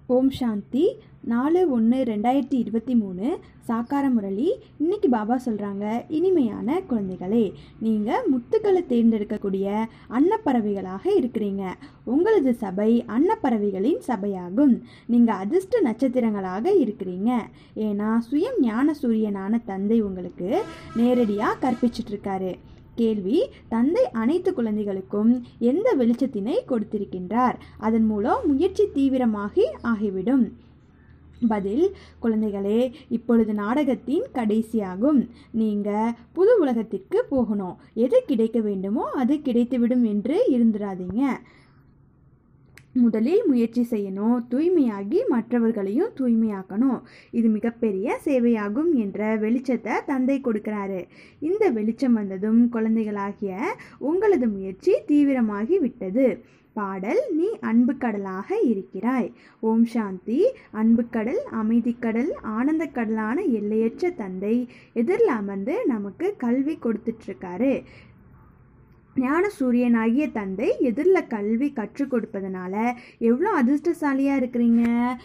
ஓம் சாந்தி நாலு ஒன்று ரெண்டாயிரத்தி இருபத்தி மூணு சாக்கார முரளி இன்னைக்கு பாபா சொல்கிறாங்க இனிமையான குழந்தைகளே நீங்கள் முத்துக்களை தேர்ந்தெடுக்கக்கூடிய அன்னப்பறவைகளாக இருக்கிறீங்க உங்களது சபை அன்னப்பறவைகளின் சபையாகும் நீங்கள் அதிர்ஷ்ட நட்சத்திரங்களாக இருக்கிறீங்க ஏன்னா சுயம் ஞான சூரியனான தந்தை உங்களுக்கு நேரடியாக கற்பிச்சிட்டு இருக்காரு கேள்வி தந்தை அனைத்து குழந்தைகளுக்கும் எந்த வெளிச்சத்தினை கொடுத்திருக்கின்றார் அதன் மூலம் முயற்சி தீவிரமாகி ஆகிவிடும் பதில் குழந்தைகளே இப்பொழுது நாடகத்தின் கடைசியாகும் நீங்கள் புது உலகத்திற்கு போகணும் எது கிடைக்க வேண்டுமோ அது கிடைத்துவிடும் என்று இருந்துடாதீங்க முதலில் முயற்சி செய்யணும் தூய்மையாகி மற்றவர்களையும் தூய்மையாக்கணும் இது மிகப்பெரிய சேவையாகும் என்ற வெளிச்சத்தை தந்தை கொடுக்கிறாரு இந்த வெளிச்சம் வந்ததும் குழந்தைகளாகிய உங்களது முயற்சி தீவிரமாகி விட்டது பாடல் நீ அன்பு கடலாக இருக்கிறாய் ஓம் சாந்தி அன்பு கடல் அமைதிக்கடல் ஆனந்த கடலான எல்லையற்ற தந்தை எதிரில் அமர்ந்து நமக்கு கல்வி கொடுத்துட்ருக்காரு ஞான சூரியனாகிய தந்தை எதிரில் கல்வி கற்றுக் கொடுப்பதனால எவ்வளோ அதிர்ஷ்டசாலியாக இருக்கிறீங்க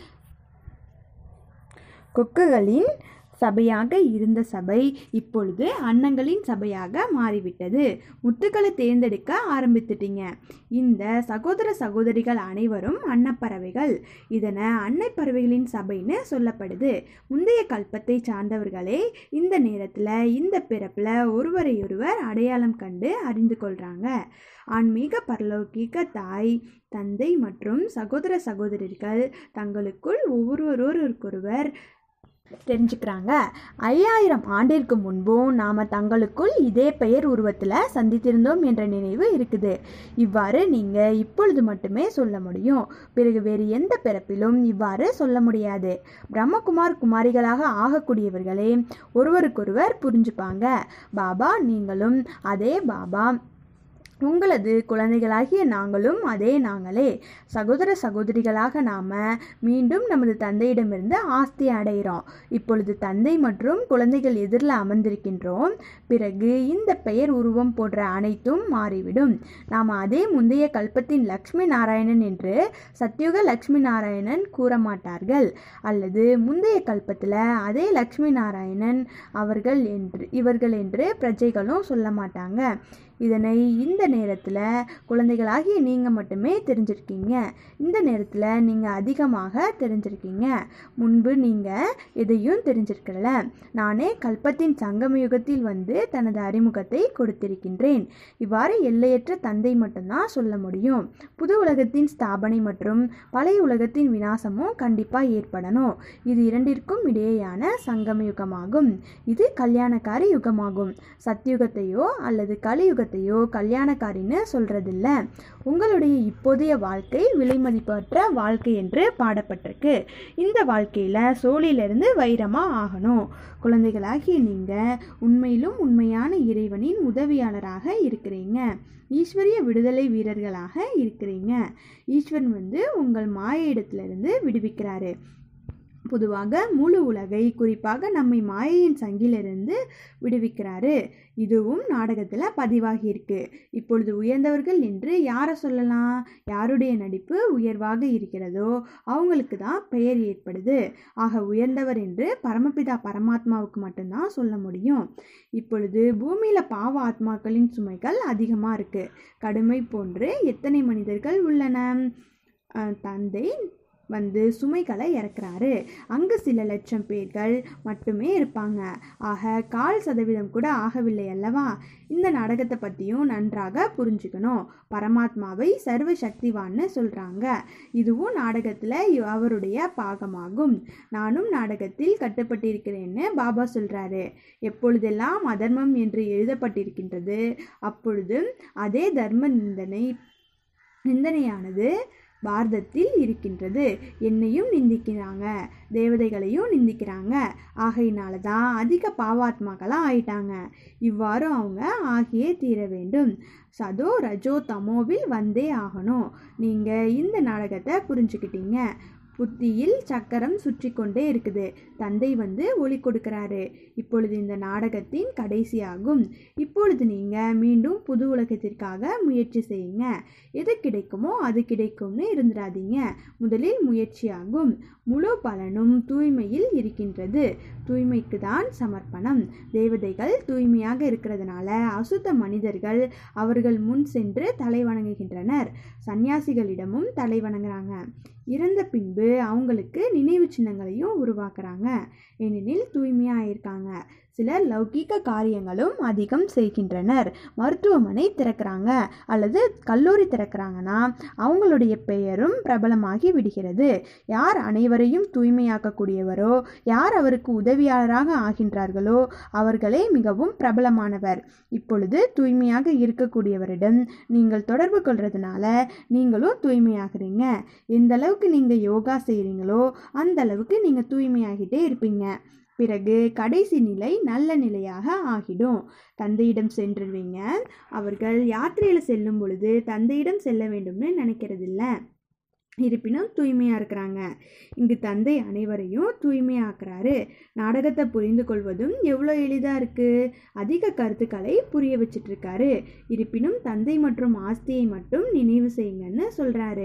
கொக்குகளின் சபையாக இருந்த சபை இப்பொழுது அன்னங்களின் சபையாக மாறிவிட்டது முத்துக்களை தேர்ந்தெடுக்க ஆரம்பித்துட்டீங்க இந்த சகோதர சகோதரிகள் அனைவரும் அன்னப்பறவைகள் இதனை அன்னை பறவைகளின் சபைன்னு சொல்லப்படுது முந்தைய கல்பத்தை சார்ந்தவர்களே இந்த நேரத்தில் இந்த பிறப்பில் ஒருவரையொருவர் அடையாளம் கண்டு அறிந்து கொள்கிறாங்க ஆன்மீக பரலோகிக தாய் தந்தை மற்றும் சகோதர சகோதரிகள் தங்களுக்குள் ஒவ்வொருவரோருக்கொருவர் தெரிஞ்சுக்கிறாங்க ஐயாயிரம் ஆண்டிற்கு முன்பும் நாம் தங்களுக்குள் இதே பெயர் உருவத்தில் சந்தித்திருந்தோம் என்ற நினைவு இருக்குது இவ்வாறு நீங்கள் இப்பொழுது மட்டுமே சொல்ல முடியும் பிறகு வேறு எந்த பிறப்பிலும் இவ்வாறு சொல்ல முடியாது பிரம்மகுமார் குமாரிகளாக ஆகக்கூடியவர்களே ஒருவருக்கொருவர் புரிஞ்சுப்பாங்க பாபா நீங்களும் அதே பாபா உங்களது குழந்தைகளாகிய நாங்களும் அதே நாங்களே சகோதர சகோதரிகளாக நாம் மீண்டும் நமது தந்தையிடமிருந்து ஆஸ்தி அடைகிறோம் இப்பொழுது தந்தை மற்றும் குழந்தைகள் எதிரில் அமர்ந்திருக்கின்றோம் பிறகு இந்த பெயர் உருவம் போன்ற அனைத்தும் மாறிவிடும் நாம் அதே முந்தைய கல்பத்தின் லக்ஷ்மி நாராயணன் என்று சத்யுக லக்ஷ்மி நாராயணன் கூற மாட்டார்கள் அல்லது முந்தைய கல்பத்தில் அதே லக்ஷ்மி நாராயணன் அவர்கள் என்று இவர்கள் என்று பிரஜைகளும் சொல்ல மாட்டாங்க இதனை இந்த நேரத்தில் குழந்தைகளாகிய நீங்கள் மட்டுமே தெரிஞ்சிருக்கீங்க இந்த நேரத்தில் நீங்கள் அதிகமாக தெரிஞ்சிருக்கீங்க முன்பு நீங்கள் எதையும் தெரிஞ்சிருக்கல நானே கல்பத்தின் சங்கம யுகத்தில் வந்து தனது அறிமுகத்தை கொடுத்திருக்கின்றேன் இவ்வாறு எல்லையற்ற தந்தை மட்டும்தான் சொல்ல முடியும் புது உலகத்தின் ஸ்தாபனை மற்றும் பழைய உலகத்தின் வினாசமும் கண்டிப்பாக ஏற்படணும் இது இரண்டிற்கும் இடையேயான சங்கம யுகமாகும் இது கல்யாணக்காரி யுகமாகும் சத்யுகத்தையோ அல்லது கலியுகத்தையோ கல்யாணக்காரின்னு சொல்றதில்ல உங்களுடைய இப்போதைய வாழ்க்கை விலைமதிப்பற்ற வாழ்க்கை என்று பாடப்பட்டிருக்கு இந்த வாழ்க்கையில் சோழிலிருந்து வைரமாக ஆகணும் குழந்தைகளாகிய நீங்கள் உண்மையிலும் உண்மையான இறைவனின் உதவியாளராக இருக்கிறீங்க ஈஸ்வரிய விடுதலை வீரர்களாக இருக்கிறீங்க ஈஸ்வரன் வந்து உங்கள் மாய இடத்திலிருந்து விடுவிக்கிறாரு பொதுவாக முழு உலகை குறிப்பாக நம்மை மாயையின் சங்கிலிருந்து விடுவிக்கிறாரு இதுவும் நாடகத்தில் பதிவாகியிருக்கு இப்பொழுது உயர்ந்தவர்கள் என்று யாரை சொல்லலாம் யாருடைய நடிப்பு உயர்வாக இருக்கிறதோ அவங்களுக்கு தான் பெயர் ஏற்படுது ஆக உயர்ந்தவர் என்று பரமபிதா பரமாத்மாவுக்கு மட்டும்தான் சொல்ல முடியும் இப்பொழுது பூமியில் பாவ ஆத்மாக்களின் சுமைகள் அதிகமாக இருக்குது கடுமை போன்று எத்தனை மனிதர்கள் உள்ளன தந்தை வந்து சுமைகளை இறக்குறாரு அங்கே சில லட்சம் பேர்கள் மட்டுமே இருப்பாங்க ஆக கால் சதவீதம் கூட ஆகவில்லை அல்லவா இந்த நாடகத்தை பற்றியும் நன்றாக புரிஞ்சுக்கணும் பரமாத்மாவை சர்வ சக்திவான்னு சொல்கிறாங்க இதுவும் நாடகத்தில் அவருடைய பாகமாகும் நானும் நாடகத்தில் கட்டுப்பட்டிருக்கிறேன்னு பாபா சொல்கிறாரு எப்பொழுதெல்லாம் அதர்மம் என்று எழுதப்பட்டிருக்கின்றது அப்பொழுது அதே தர்ம நிந்தனை நிந்தனையானது பாரதத்தில் இருக்கின்றது என்னையும் நிந்திக்கிறாங்க தேவதைகளையும் நிந்திக்கிறாங்க ஆகையினால தான் அதிக பாவாத்மாக்களாக ஆயிட்டாங்க இவ்வாறு அவங்க ஆகியே தீர வேண்டும் சதோ ரஜோ தமோவில் வந்தே ஆகணும் நீங்கள் இந்த நாடகத்தை புரிஞ்சுக்கிட்டீங்க புத்தியில் சக்கரம் சுற்றி கொண்டே இருக்குது தந்தை வந்து ஒளி கொடுக்கிறாரு இப்பொழுது இந்த நாடகத்தின் கடைசியாகும் இப்பொழுது நீங்கள் மீண்டும் புது உலகத்திற்காக முயற்சி செய்யுங்க எது கிடைக்குமோ அது கிடைக்கும்னு இருந்துடாதீங்க முதலில் முயற்சியாகும் முழு பலனும் தூய்மையில் இருக்கின்றது தூய்மைக்கு தான் சமர்ப்பணம் தேவதைகள் தூய்மையாக இருக்கிறதுனால அசுத்த மனிதர்கள் அவர்கள் முன் சென்று தலை வணங்குகின்றனர் சந்நியாசிகளிடமும் தலை வணங்குறாங்க இறந்த பின்பு அவங்களுக்கு நினைவு சின்னங்களையும் உருவாக்குறாங்க ஏனெனில் தூய்மையாக இருக்காங்க சிலர் லௌகீக காரியங்களும் அதிகம் செய்கின்றனர் மருத்துவமனை திறக்கிறாங்க அல்லது கல்லூரி திறக்கிறாங்கன்னா அவங்களுடைய பெயரும் பிரபலமாகி விடுகிறது யார் அனைவரையும் தூய்மையாக்கக்கூடியவரோ யார் அவருக்கு உதவியாளராக ஆகின்றார்களோ அவர்களே மிகவும் பிரபலமானவர் இப்பொழுது தூய்மையாக இருக்கக்கூடியவரிடம் நீங்கள் தொடர்பு கொள்றதுனால நீங்களும் தூய்மையாகிறீங்க எந்த அளவுக்கு நீங்கள் யோகா செய்கிறீங்களோ அந்த அளவுக்கு நீங்கள் தூய்மையாகிட்டே இருப்பீங்க பிறகு கடைசி நிலை நல்ல நிலையாக ஆகிடும் தந்தையிடம் சென்றுவீங்க அவர்கள் யாத்திரையில் செல்லும் பொழுது தந்தையிடம் செல்ல வேண்டும்னு நினைக்கிறதில்ல இருப்பினும் தூய்மையாக இருக்கிறாங்க இங்கு தந்தை அனைவரையும் தூய்மையாக்குறாரு நாடகத்தை புரிந்து கொள்வதும் எவ்வளோ எளிதாக இருக்குது அதிக கருத்துக்களை புரிய வச்சிட்டு இருக்காரு இருப்பினும் தந்தை மற்றும் ஆஸ்தியை மட்டும் நினைவு செய்யுங்கன்னு சொல்கிறாரு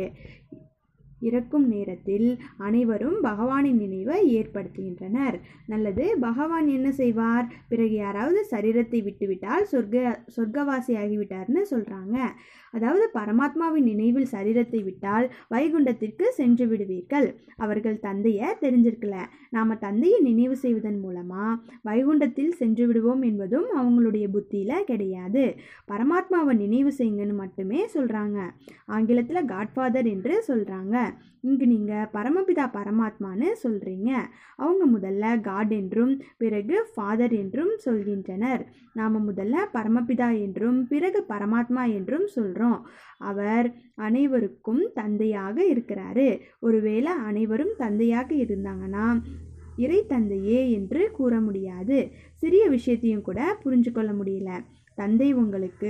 இறக்கும் நேரத்தில் அனைவரும் பகவானின் நினைவை ஏற்படுத்துகின்றனர் நல்லது பகவான் என்ன செய்வார் பிறகு யாராவது சரீரத்தை விட்டுவிட்டால் சொர்க்க சொர்க்கவாசி ஆகிவிட்டார்னு சொல்கிறாங்க அதாவது பரமாத்மாவின் நினைவில் சரீரத்தை விட்டால் வைகுண்டத்திற்கு சென்று விடுவீர்கள் அவர்கள் தந்தையை தெரிஞ்சிருக்கல நாம் தந்தையை நினைவு செய்வதன் மூலமாக வைகுண்டத்தில் சென்று விடுவோம் என்பதும் அவங்களுடைய புத்தியில் கிடையாது பரமாத்மாவை நினைவு செய்யுங்கன்னு மட்டுமே சொல்கிறாங்க ஆங்கிலத்தில் காட்ஃபாதர் என்று சொல்கிறாங்க இங்கு நீங்கள் பரமபிதா பரமாத்மான்னு சொல்கிறீங்க அவங்க முதல்ல காட் என்றும் பிறகு ஃபாதர் என்றும் சொல்கின்றனர் நாம் முதல்ல பரமபிதா என்றும் பிறகு பரமாத்மா என்றும் சொல்கிறோம் அவர் அனைவருக்கும் தந்தையாக இருக்கிறாரு ஒருவேளை அனைவரும் தந்தையாக இருந்தாங்கன்னா இறை தந்தையே என்று கூற முடியாது சிறிய விஷயத்தையும் கூட புரிஞ்சு கொள்ள முடியல தந்தை உங்களுக்கு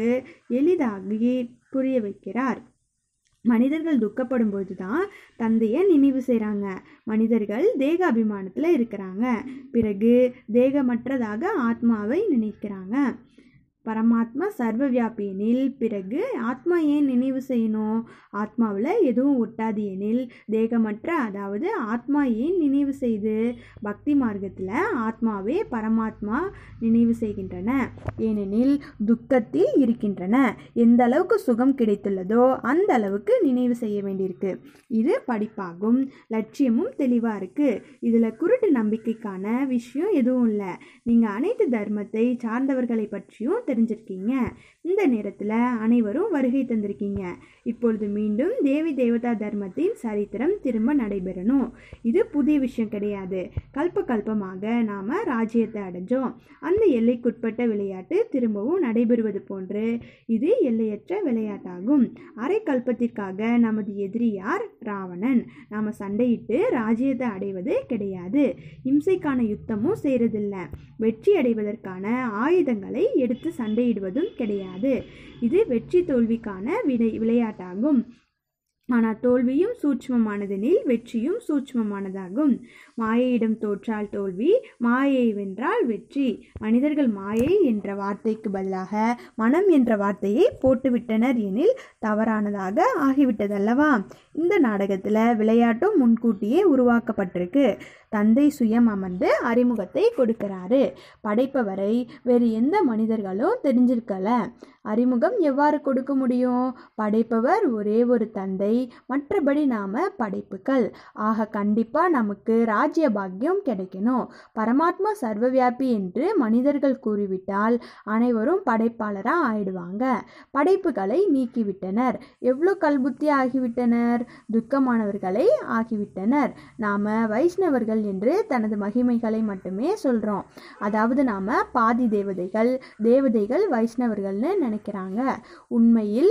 எளிதாகி புரிய வைக்கிறார் மனிதர்கள் துக்கப்படும் பொழுது தான் தந்தையை நினைவு செய்கிறாங்க மனிதர்கள் தேக அபிமானத்தில் இருக்கிறாங்க பிறகு தேகமற்றதாக ஆத்மாவை நினைக்கிறாங்க பரமாத்மா சர்வவியாபி எனில் பிறகு ஆத்மா ஏன் நினைவு செய்யணும் ஆத்மாவில் எதுவும் ஒட்டாது எனில் தேகமற்ற அதாவது ஆத்மா ஏன் நினைவு செய்து பக்தி மார்க்கத்தில் ஆத்மாவே பரமாத்மா நினைவு செய்கின்றன ஏனெனில் துக்கத்தில் இருக்கின்றன எந்த அளவுக்கு சுகம் கிடைத்துள்ளதோ அந்த அளவுக்கு நினைவு செய்ய வேண்டியிருக்கு இது படிப்பாகும் லட்சியமும் தெளிவாக இருக்குது இதில் குருட்டு நம்பிக்கைக்கான விஷயம் எதுவும் இல்லை நீங்கள் அனைத்து தர்மத்தை சார்ந்தவர்களை பற்றியும் தெரிஞ்சிருக்கீங்க இந்த நேரத்தில் அனைவரும் வருகை தந்திருக்கீங்க இப்பொழுது மீண்டும் தேவி தேவதா தர்மத்தின் சரித்திரம் திரும்ப நடைபெறணும் இது புதிய விஷயம் கிடையாது கல்ப கல்பமாக நாம் ராஜ்யத்தை அடைஞ்சோம் அந்த எல்லைக்குட்பட்ட விளையாட்டு திரும்பவும் நடைபெறுவது போன்று இது எல்லையற்ற விளையாட்டாகும் அரை கல்பத்திற்காக நமது எதிரி யார் ராவணன் நாம் சண்டையிட்டு ராஜ்யத்தை அடைவது கிடையாது இம்சைக்கான யுத்தமும் செய்கிறதில்ல வெற்றி அடைவதற்கான ஆயுதங்களை எடுத்து சண்டையிடுவதும் கிடையாது இது வெற்றி தோல்விக்கான விடை விளையாட்டாகும் ஆனால் தோல்வியும் சூட்ச்மமானதெனில் வெற்றியும் சூட்ச்மமானதாகும் மாயையிடம் தோற்றால் தோல்வி மாயையை வென்றால் வெற்றி மனிதர்கள் மாயை என்ற வார்த்தைக்கு பதிலாக மனம் என்ற வார்த்தையை போட்டுவிட்டனர் எனில் தவறானதாக ஆகிவிட்டதல்லவா இந்த நாடகத்தில் விளையாட்டும் முன்கூட்டியே உருவாக்கப்பட்டிருக்கு தந்தை சுயம் அமர்ந்து அறிமுகத்தை கொடுக்கிறாரு படைப்பவரை வேறு எந்த மனிதர்களும் தெரிஞ்சிருக்கல அறிமுகம் எவ்வாறு கொடுக்க முடியும் படைப்பவர் ஒரே ஒரு தந்தை மற்றபடி நாம் படைப்புகள் ஆக கண்டிப்பாக நமக்கு ராஜ்ய பாக்கியம் கிடைக்கணும் பரமாத்மா சர்வவியாபி என்று மனிதர்கள் கூறிவிட்டால் அனைவரும் படைப்பாளராக ஆயிடுவாங்க படைப்புகளை நீக்கிவிட்டனர் எவ்வளோ கல்புத்தி ஆகிவிட்டனர் துக்கமானவர்களை ஆகிவிட்டனர் நாம் வைஷ்ணவர்கள் என்று தனது மகிமைகளை மட்டுமே சொல்கிறோம் அதாவது நாம் பாதி தேவதைகள் தேவதைகள் வைஷ்ணவர்கள்னு நினைக்கிறாங்க உண்மையில்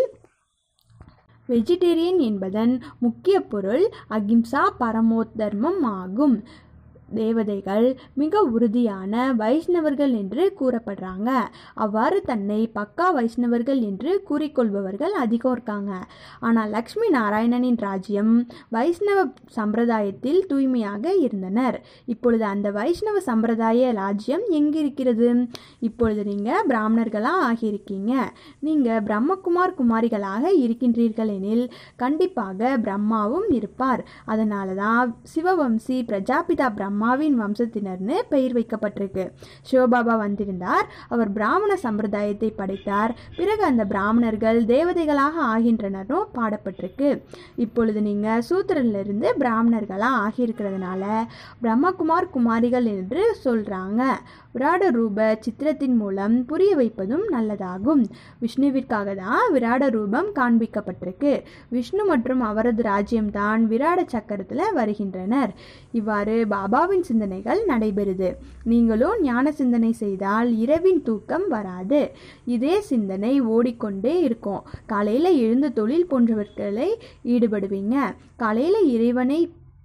வெஜிடேரியன் என்பதன் முக்கிய பொருள் அகிம்சா பரமோத்தர்மம் ஆகும் தேவதைகள் மிக உறுதியான வைஷ்ணவர்கள் என்று கூறப்படுறாங்க அவ்வாறு தன்னை பக்கா வைஷ்ணவர்கள் என்று கூறிக்கொள்பவர்கள் அதிகம் இருக்காங்க ஆனால் லக்ஷ்மி நாராயணனின் ராஜ்யம் வைஷ்ணவ சம்பிரதாயத்தில் தூய்மையாக இருந்தனர் இப்பொழுது அந்த வைஷ்ணவ சம்பிரதாய ராஜ்யம் எங்கு இருக்கிறது இப்பொழுது நீங்கள் பிராமணர்களாக ஆகியிருக்கீங்க நீங்கள் பிரம்மகுமார் குமாரிகளாக இருக்கின்றீர்கள் எனில் கண்டிப்பாக பிரம்மாவும் இருப்பார் அதனால தான் சிவவம்சி பிரஜாபிதா பிரம்மாவின் வம்சத்தினர்னு பெயர் வைக்கப்பட்டிருக்கு சிவபாபா வந்திருந்தார் அவர் பிராமண சம்பிரதாயத்தை படைத்தார் பிறகு அந்த பிராமணர்கள் தேவதைகளாக ஆகின்றனரும் பாடப்பட்டிருக்கு இப்பொழுது நீங்கள் சூத்திரனிலிருந்து பிராமணர்களாக ஆகியிருக்கிறதுனால பிரம்மகுமார் குமாரிகள் என்று சொல்கிறாங்க விராட ரூப சித்திரத்தின் மூலம் புரிய வைப்பதும் நல்லதாகும் விஷ்ணுவிற்காக தான் விராட ரூபம் காண்பிக்கப்பட்டிருக்கு விஷ்ணு மற்றும் அவரது ராஜ்யம்தான் விராட சக்கரத்தில் வருகின்றனர் இவ்வாறு பாபாவின் சிந்தனைகள் நடைபெறுது நீங்களும் ஞான சிந்தனை செய்தால் இரவின் தூக்கம் வராது இதே சிந்தனை ஓடிக்கொண்டே இருக்கும் காலையில் எழுந்த தொழில் போன்றவர்களை ஈடுபடுவீங்க காலையில் இறைவனை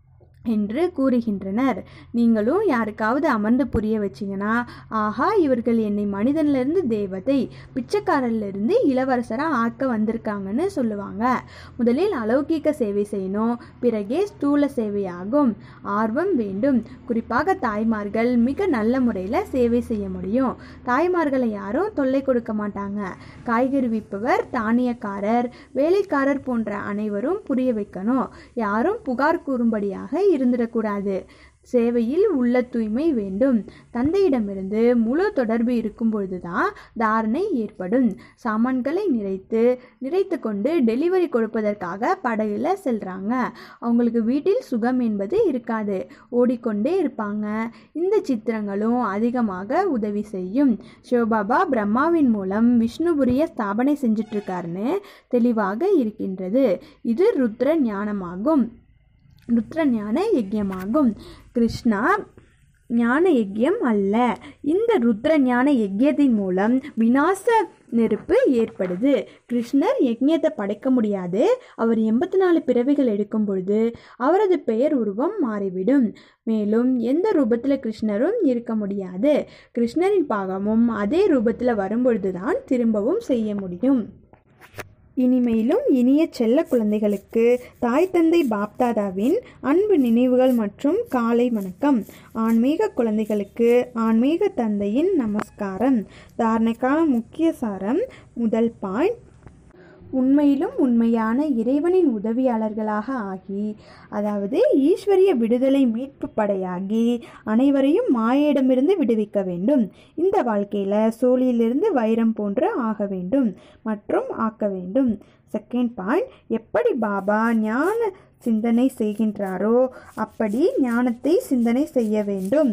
என்று கூறுகின்றனர் நீங்களும் யாருக்காவது அமர்ந்து புரிய வச்சிங்கன்னா ஆஹா இவர்கள் என்னை மனிதனிலிருந்து தேவதை பிச்சைக்காரர்லேருந்து இளவரசராக ஆக்க வந்திருக்காங்கன்னு சொல்லுவாங்க முதலில் அலௌகிக சேவை செய்யணும் பிறகே ஸ்தூல சேவையாகும் ஆர்வம் வேண்டும் குறிப்பாக தாய்மார்கள் மிக நல்ல முறையில் சேவை செய்ய முடியும் தாய்மார்களை யாரும் தொல்லை கொடுக்க மாட்டாங்க காய்கறி விற்பவர் தானியக்காரர் வேலைக்காரர் போன்ற அனைவரும் புரிய வைக்கணும் யாரும் புகார் கூறும்படியாக இருந்திடக்கூடாது சேவையில் உள்ள தூய்மை வேண்டும் தந்தையிடமிருந்து முழு தொடர்பு இருக்கும் பொழுதுதான் தாரணை ஏற்படும் சாமான்களை நிறைத்து நிறைத்து கொண்டு டெலிவரி கொடுப்பதற்காக படகுல செல்றாங்க அவங்களுக்கு வீட்டில் சுகம் என்பது இருக்காது ஓடிக்கொண்டே இருப்பாங்க இந்த சித்திரங்களும் அதிகமாக உதவி செய்யும் சிவபாபா பிரம்மாவின் மூலம் விஷ்ணுபுரிய ஸ்தாபனை செஞ்சிட்டு இருக்காருன்னு தெளிவாக இருக்கின்றது இது ருத்ர ஞானமாகும் ருத்ர ஞான யஜ்யமாகும் கிருஷ்ணா ஞான யஜ்யம் அல்ல இந்த ருத்ர ஞான யஜ்யத்தின் மூலம் விநாச நெருப்பு ஏற்படுது கிருஷ்ணர் யஜ்யத்தை படைக்க முடியாது அவர் எண்பத்தி நாலு பிறவிகள் எடுக்கும் பொழுது அவரது பெயர் உருவம் மாறிவிடும் மேலும் எந்த ரூபத்தில் கிருஷ்ணரும் இருக்க முடியாது கிருஷ்ணரின் பாகமும் அதே ரூபத்தில் வரும்பொழுதுதான் திரும்பவும் செய்ய முடியும் இனிமேலும் இனிய செல்ல குழந்தைகளுக்கு தாய் தந்தை பாப்தாதாவின் அன்பு நினைவுகள் மற்றும் காலை வணக்கம் ஆன்மீக குழந்தைகளுக்கு ஆன்மீக தந்தையின் நமஸ்காரம் தாரணைக்கான முக்கிய சாரம் முதல் பாயிண்ட் உண்மையிலும் உண்மையான இறைவனின் உதவியாளர்களாக ஆகி அதாவது ஈஸ்வரிய விடுதலை மீட்பு படையாகி அனைவரையும் மாயையிடமிருந்து விடுவிக்க வேண்டும் இந்த வாழ்க்கையில் சோழியிலிருந்து வைரம் போன்று ஆக வேண்டும் மற்றும் ஆக்க வேண்டும் செகண்ட் பாயிண்ட் எப்படி பாபா ஞான சிந்தனை செய்கின்றாரோ அப்படி ஞானத்தை சிந்தனை செய்ய வேண்டும்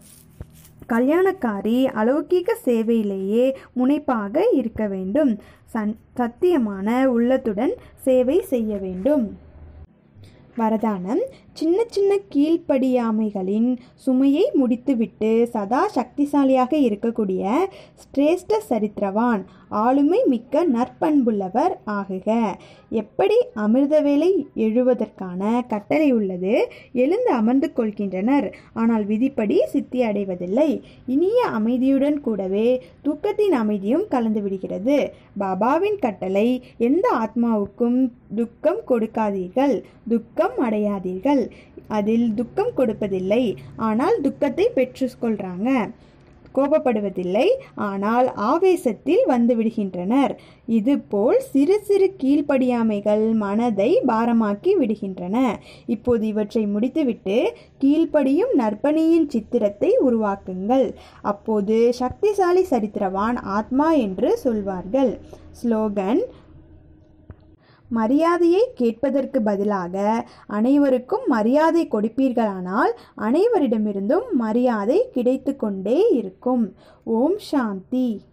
கல்யாணக்காரி அலௌகிக சேவையிலேயே முனைப்பாக இருக்க வேண்டும் சன் சத்தியமான உள்ளத்துடன் சேவை செய்ய வேண்டும் வரதானம் சின்ன சின்ன கீழ்ப்படியாமைகளின் சுமையை முடித்துவிட்டு சதா சக்திசாலியாக இருக்கக்கூடிய சிரேஷ்ட சரித்திரவான் ஆளுமை மிக்க நற்பண்புள்ளவர் ஆகுக எப்படி அமிர்த வேலை எழுவதற்கான கட்டளை உள்ளது எழுந்து அமர்ந்து கொள்கின்றனர் ஆனால் விதிப்படி சித்தி அடைவதில்லை இனிய அமைதியுடன் கூடவே தூக்கத்தின் அமைதியும் கலந்து விடுகிறது பாபாவின் கட்டளை எந்த ஆத்மாவுக்கும் துக்கம் கொடுக்காதீர்கள் துக்கம் அடையாதீர்கள் அதில் துக்கம் கொடுப்பதில்லை ஆனால் துக்கத்தை பெற்றுக்கொள்றாங்க கோபப்படுவதில்லை ஆனால் ஆவேசத்தில் வந்து விடுகின்றனர் இதுபோல் சிறு சிறு கீழ்ப்படியாமைகள் மனதை பாரமாக்கி விடுகின்றன இப்போது இவற்றை முடித்துவிட்டு கீழ்ப்படியும் நற்பணியின் சித்திரத்தை உருவாக்குங்கள் அப்போது சக்திசாலி சரித்திரவான் ஆத்மா என்று சொல்வார்கள் ஸ்லோகன் மரியாதையை கேட்பதற்கு பதிலாக அனைவருக்கும் மரியாதை கொடுப்பீர்களானால் அனைவரிடமிருந்தும் மரியாதை கிடைத்து கொண்டே இருக்கும் ஓம் சாந்தி